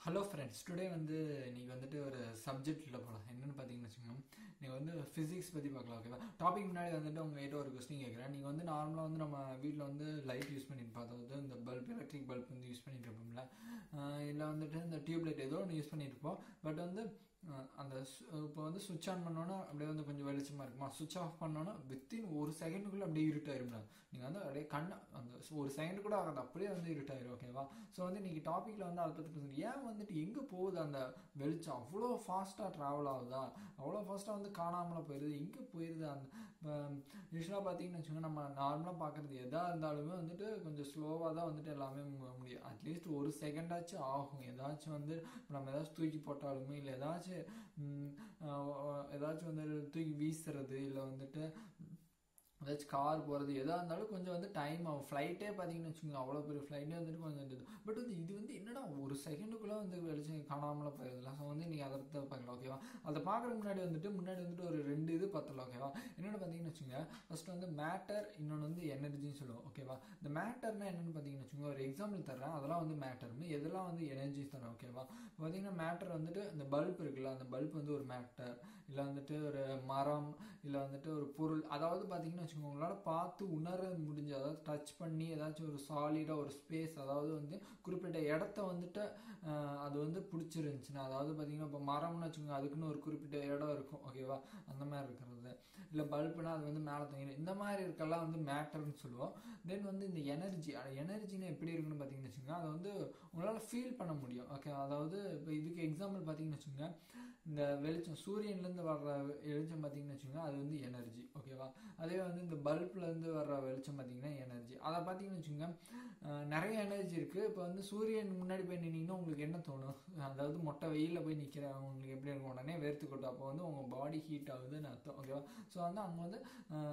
hello friends today வந்து நீங்கள் வந்துட்டு ஒரு சப்ஜெக்டில் போகலாம் என்னென்னு பார்த்தீங்கன்னு வச்சுக்கோங்க நீங்கள் வந்து ஃபிசிக்ஸ் பற்றி பார்க்கலாம் ஓகேவா டாபிக் முன்னாடி வந்துட்டு உங்ககிட்ட ஒரு கொஸ்டின் கேட்குறேன் நீங்கள் வந்து நார்மலாக வந்து நம்ம வீட்டில் வந்து லைட் யூஸ் பண்ணியிருப்போம் அதாவது இந்த பல்ப் எலக்ட்ரிக் பல்ப் வந்து யூஸ் பண்ணிட்டு இருப்போம்ல இல்லை வந்துட்டு இந்த டியூப் லைட் ஏதோ ஒன்று யூஸ் பண்ணியிருப்போம் பட் வந்து அஹ், அந்த இப்போ வந்து சுவிட்ச் ஆன் பண்ணோன்னா அப்படியே வந்து கொஞ்சம் வெளிச்சமாக இருக்குமா சுவிட்ச் ஆஃப் பண்ணோன்னா வித்தின் ஒரு செகண்டுக்குள்ளே அப்படியே இருட்டாயிரும்ல நீங்கள் வந்து அப்படியே கண்ணு அந்த ஒரு செகண்ட் கூட ஆகாது அப்படியே வந்து இருட்டாயிரும் ஓகேவா ஸோ வந்து இன்னைக்கு டாப்பிக்கில் வந்து அதை பற்றி பேசுகிறேன் ஏன் வந்துட்டு எங்கே போகுது அந்த வெளிச்சம் அவ்வளோ ஃபாஸ்ட்டாக ட்ராவல் ஆகுதா அவ்வளோ ஃபாஸ்ட்டாக வந்து காணாமல போயிடுது எங்கே போயிடுது அந்த யூஸ்வலாக பார்த்தீங்கன்னு வச்சுக்கோங்க நம்ம நார்மலாக பார்க்குறது எதாக இருந்தாலுமே வந்துட்டு கொஞ்சம் ஸ்லோவாக தான் வந்துட்டு எல்லாமே மு- முடியும் அட்லீஸ்ட் ஒரு செகண்டாச்சும் ஆகும் ஏதாச்சும் வந்து இப்ப நம்ம ஏதாச்சும் தூக்கி போட்டாலுமே இல்லை ஏதாச்சும் ம், ஆஹ், ஏதாச்சும் வந்து தூக்கி வீசுறது இல்லை வந்துட்டு ஏதாச்சும் கார் போகிறது எதாக இருந்தாலும் கொஞ்சம் வந்து டைம் ஆகும் ஃப்ளைட்டே பார்த்தீங்கன்னு வச்சுக்கோங்க அவ்வளோ பெரிய ஃப்ளைட்டே வந்துட்டு கொஞ்சம் இது பட் வந்து இது வந்து என்னடா ஒரு செகண்டுக்குள்ளே வந்து வெளிச்சம் காணாமல போயிருதுல ஸோ வந்து நீங்கள் அதை பற்றி பார்க்கலாம் ஓகேவா அதை பார்க்குறதுக்கு முன்னாடி வந்துட்டு முன்னாடி வந்துட்டு ஒரு ரெண்டு இது பார்த்தலாம் ஓகேவா என்னென்னு பார்த்தீங்கன்னு வச்சுக்கோங்க ஃபர்ஸ்ட் வந்து மேட்டர் இன்னொன்று வந்து எனர்ஜின்னு சொல்லுவோம் ஓகேவா இந்த மேட்டர்னா என்னென்னு பார்த்தீங்கன்னு வச்சுக்கோங்க ஒரு எக்ஸாம்பிள் தர்றேன் அதெல்லாம் வந்து மேட்டர் எதெல்லாம் வந்து எனர்ஜி தரேன் ஓகேவா இப்போ பார்த்தீங்கன்னா மேட்டர் வந்துட்டு இந்த பல்ப் இருக்குல்ல அந்த பல்ப் வந்து ஒரு மேட்டர் இல்லை வந்துட்டு ஒரு மரம் இல்லை வந்துட்டு ஒரு பொருள் அதாவது பார்த்தீங்கன்னு வச்சுக்கோங்க உங்களால் பார்த்து உணர முடிஞ்ச அதாவது டச் பண்ணி ஏதாச்சும் ஒரு சாலிடாக ஒரு ஸ்பேஸ் அதாவது வந்து குறிப்பிட்ட இடத்த வந்துட்டு ஆஹ், அது வந்து பிடிச்சிருந்துச்சுன்னா அதாவது பார்த்தீங்கன்னா இப்போ மரம்னு வச்சுக்கோங்க அதுக்குன்னு ஒரு குறிப்பிட்ட இடம் இருக்கும் ஓகேவா அந்த மாதிரி இருக்கிறது இல்லை பல்புனா அது வந்து மேலே தங்கிடும் இந்த மாதிரி இருக்கெல்லாம் வந்து மேட்டர்னு சொல்லுவோம் தென் வந்து இந்த எனர்ஜி எனர்ஜின்னு எப்படி இருக்குன்னு பார்த்தீங்கன்னு வச்சுக்கோங்க அதை வந்து உங்களால் ஃபீல் பண்ண முடியும் ஓகே அதாவது இப்போ இதுக்கு எக்ஸாம்பிள் பார்த்தீங்கன்னு வச்சுக்கோங்க இந்த வெளிச்சம் சூரியன்லேருந்து வர்ற வெளிச்சம் பார்த்தீங்கன்னு வச்சுக்கோங்க அது வந்து எனர்ஜி ஓகேவா அதே வந்து இந்த பல்ப்லேருந்து வர்ற வெளிச்சம் பார்த்தீங்கன்னா எனர்ஜி அதை பார்த்தீங்கன்னு வச்சுக்கோங்க அஹ், நிறைய எனர்ஜி இருக்குது இப்போ வந்து சூரியன் முன்னாடி போய் நின்னீங்கன்னா உங்களுக்கு என்ன தோணும் அதாவது மொட்டை வெயிலில் போய் நிற்கிற உங்களுக்கு எப்படி இருக்கும் உடனே வேர்த்து கொட்டும் அப்போ வந்து உங்கள் பாடி ஹீட் ஆகுதுன்னு அர்த்தம் ஓகேவா ஸோ வந்து அங்கே வந்து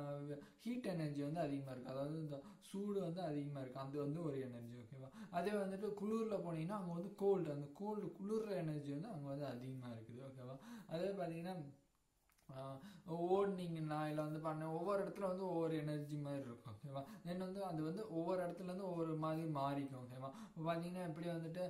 ஹீட் எனர்ஜி வந்து அதிகமாக இருக்குது அதாவது இந்த சூடு வந்து அதிகமாக இருக்குது அது வந்து ஒரு எனர்ஜி ஓகேவா அதே வந்துட்டு குளிரில் போனீங்கன்னா அங்கே வந்து கோல்டு அந்த கோல்டு குளிர்ற எனர்ஜி வந்து அங்கே வந்து அதிகமாக இருக்குது ஓகேவா அதே பார்த்தீங்கன்னா ஆஹ் ஓடுனீங்கன்னா இல்லை வந்து பண்ண ஒவ்வொரு இடத்துல வந்து ஒவ்வொரு எனர்ஜி மாதிரி இருக்கும் ஓகேவா தென் வந்து அது வந்து ஒவ்வொரு இடத்துல இருந்து ஒவ்வொரு மாதிரி மாறிக்கும் ஓகேவா இப்போ பார்த்தீங்கன்னா எப்படி வந்துட்டு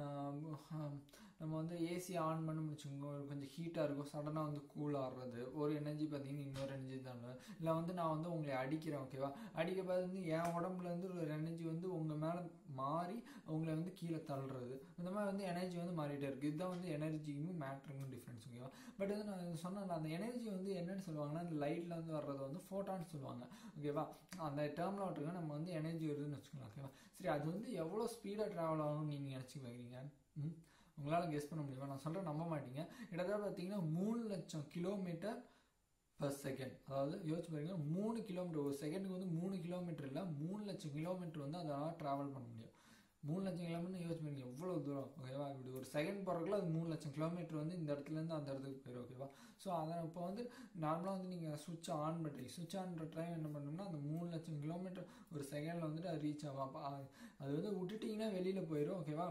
ஆஹ் நம்ம வந்து ஏசி ஆன் பண்ண வச்சுக்கோங்க ஒரு கொஞ்சம் ஹீட்டாக இருக்கும் சடனாக வந்து கூல் ஆடுறது ஒரு எனர்ஜி பார்த்தீங்கன்னா இன்னொரு எனர்ஜி தான் இல்லை வந்து நான் வந்து உங்களை அடிக்கிறேன் ஓகேவா அடிக்க பார்த்து வந்து என் உடம்புல இருந்து ஒரு எனர்ஜி வந்து உங்கள் மேலே மாறி உங்களை வந்து கீழே தள்ளுறது இந்த மாதிரி வந்து எனர்ஜி வந்து மாறிட்டே இருக்குது இதுதான் வந்து எனர்ஜிக்கும் மேட்ருக்கும் டிஃப்ரென்ஸ் ஓகேவா பட் வந்து நான் சொன்னேன் அந்த எனர்ஜி வந்து என்னன்னு சொல்லுவாங்கன்னா இந்த லைட்ல வந்து வர்றது வந்து ஃபோட்டான்னு சொல்லுவாங்க ஓகேவா அந்த டேர்மில் விட்டுருங்க நம்ம வந்து எனர்ஜி வருதுன்னு வச்சுக்கலாம் ஓகேவா சரி அது வந்து எவ்வளோ ஸ்பீடாக ட்ராவல் ஆகும்னு நீங்கள் நினச்சி வைக்கிறீங்க ம் உங்களால் கெஸ் பண்ண முடியுமா நான் சொல்கிறேன் நம்ப மாட்டீங்க கிட்டத்தட்ட பார்த்தீங்கன்னா மூணு லட்சம் கிலோமீட்டர் பர் செகண்ட் அதாவது யோசிச்சு பாருங்க மூணு கிலோமீட்டர் ஒரு செகண்டுக்கு வந்து மூணு கிலோமீட்டர் இல்லை மூணு லட்சம் கிலோமீட்டர் வந்து அதனால் ட்ராவல் பண்ண முடியும் மூணு லட்சம் கிலோமீட்டர் யோசிச்சு பாருங்க எவ்வளோ தூரம் ஓகேவா இப்படி ஒரு செகண்ட் போகிறதுக்குள்ள அது மூணு லட்சம் கிலோமீட்டர் வந்து இந்த இடத்துலேருந்து அந்த இடத்துக்கு போயிடும் ஓகேவா ஸோ அதை இப்போ வந்து நார்மலாக வந்து நீங்கள் சுவிட்ச் ஆன் பண்ணுறீங்க சுவிட்ச் ஆன் பண்ணுற டைம் என்ன பண்ணணும்னா அந்த மூணு லட்சம் கிலோமீட்டர் ஒரு செகண்டில் வந்துட்டு அது ரீச் ஆகும் அப்போ அது- அது வந்து விட்டுட்டிங்கன்னா வெளியில் போயிடும் ஓகேவா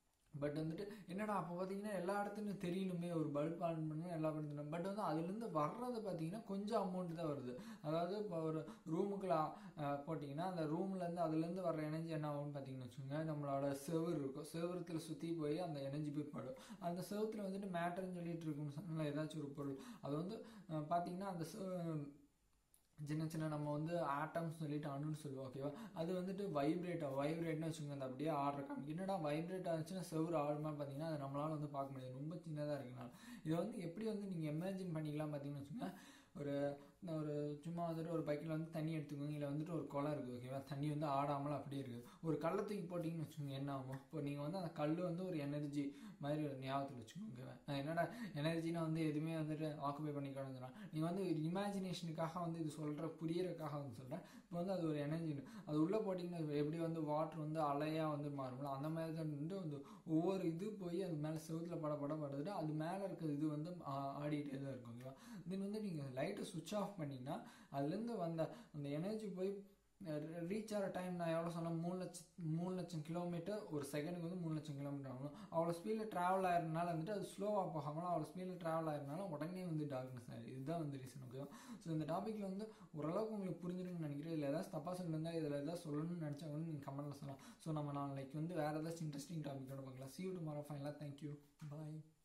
பட் வந்துட்டு என்னடா அப்போ பார்த்தீங்கன்னா எல்லா இடத்துலையும் தெரியணுமே ஒரு பல்ப் ஆன் பண்ணணும் எல்லா இடத்துலையும் பட் வந்து அதுலேருந்து வர்றது பார்த்தீங்கன்னா கொஞ்சம் அமௌண்ட் தான் வருது அதாவது இப்போ ஒரு ரூமுக்குள்ள போட்டிங்கன்னா அந்த ரூம்லேருந்து அதுலேருந்து வர்ற எனர்ஜி என்ன ஆகும்னு பார்த்தீங்கன்னு வச்சுக்கோங்க நம்மளோட செவுரு இருக்கும் செவுரத்தில் சுற்றி போய் அந்த எனர்ஜி போய் படும் அந்த செவுத்துல வந்துட்டு மேட்டர்னு சொல்லிட்டு இருக்கும்னு சொன்னால ஏதாச்சும் ஒரு பொருள் அது வந்து அஹ், பார்த்தீங்கன்னா அந்த செவு- சின்ன சின்ன நம்ம வந்து ஆட்டம்ஸ் சொல்லிட்டு அணுன்னு சொல்லுவோம் ஓகேவா அது வந்துட்டு வைப்ரேட் ஆகும் வைப்ரேட்னு வச்சுக்கோங்க அந்த அப்படியே ஆடுற காமி என்னடா வைப்ரேட் ஆச்சுன்னா செவ்வறு ஆடுமா பார்த்தீங்கன்னா அதை நம்மளால வந்து பார்க்க முடியாது ரொம்ப சின்னதாக இருக்குனால இதை வந்து எப்படி வந்து நீங்கள் இமேஜின் பண்ணிக்கலாம் பார்த்தீங்கன்னு வச்சுக்கோங்க ஒரு இந்த ஒரு சும்மா வந்துட்டு ஒரு பைக்கில் வந்து தண்ணி எடுத்துக்கோங்க இல்லை வந்துட்டு ஒரு குளம் இருக்குது ஓகேவா தண்ணி வந்து ஆடாமல் அப்படியே இருக்குது ஒரு கல்லை தூக்கி போட்டிங்கன்னு வச்சுக்கோங்க என்ன ஆகும் இப்போ நீங்கள் வந்து அந்த கல் வந்து ஒரு எனர்ஜி மாதிரி ஒரு ஞாபகத்தில் வச்சுக்கோங்க ஓகேவா நான் என்னடா எனர்ஜினா வந்து எதுவுமே வந்துட்டு ஆக்குபை பண்ணிக்கணும் நீங்கள் வந்து ஒரு இமேஜினேஷனுக்காக வந்து இது சொல்கிற புரியறதுக்காக வந்து சொல்கிறேன் இப்போ வந்து அது ஒரு எனர்ஜி அது உள்ளே போட்டிங்கன்னா எப்படி வந்து வாட்டர் வந்து அலையாக வந்து மாறும்ல அந்த மாதிரி தான் வந்து வந்து ஒவ்வொரு இது போய் அது மேலே செவுத்துல பட பட படுதுட்டு அது மேலே இருக்கிற இது வந்து ஆ- ஆடிட்டே தான் இருக்கும் ஓகேவா தென் வந்து நீங்கள் லைட்டை சுவிட்ச் ஆஃப் பண்ணிங்கன்னா அதுலேருந்து வந்த அந்த எனர்ஜி போய் ரீச் ஆகிற டைம் நான் எவ்வளோ சொன்னேன் மூணு லட்சம் மூணு லட்சம் கிலோமீட்டர் ஒரு செகண்டுக்கு வந்து மூணு லட்சம் கிலோமீட்டர் ஆகணும் அவ்வளோ ஸ்பீடில் ட்ராவல் ஆகிறதுனால வந்துட்டு அது ஸ்லோவாக போகாமல் அவ்வளோ ஸ்பீடில் ட்ராவல் ஆகிறதுனால உடனே வந்து டார்க்னஸ் ஆகிடுது இதுதான் வந்து ரீசன் ஓகேவா ஸோ இந்த டாப்பிக்கில் வந்து ஓரளவுக்கு உங்களுக்கு புரிஞ்சிருக்குன்னு நினைக்கிறேன் இதில் ஏதாவது தப்பாக சொல்லியிருந்தா இதில் ஏதாவது சொல்லணும்னு நினச்சா வந்து நீங்கள் கமெண்ட்டில் சொல்லலாம் ஸோ நம்ம நாளைக்கு வந்து வேறு ஏதாச்சும் இன்ட்ரெஸ்டிங் டாப்பிக்கோட பார்க்கலாம் சி யூ டுமாரோ ஃபைனலாக தேங்க்யூ பாய்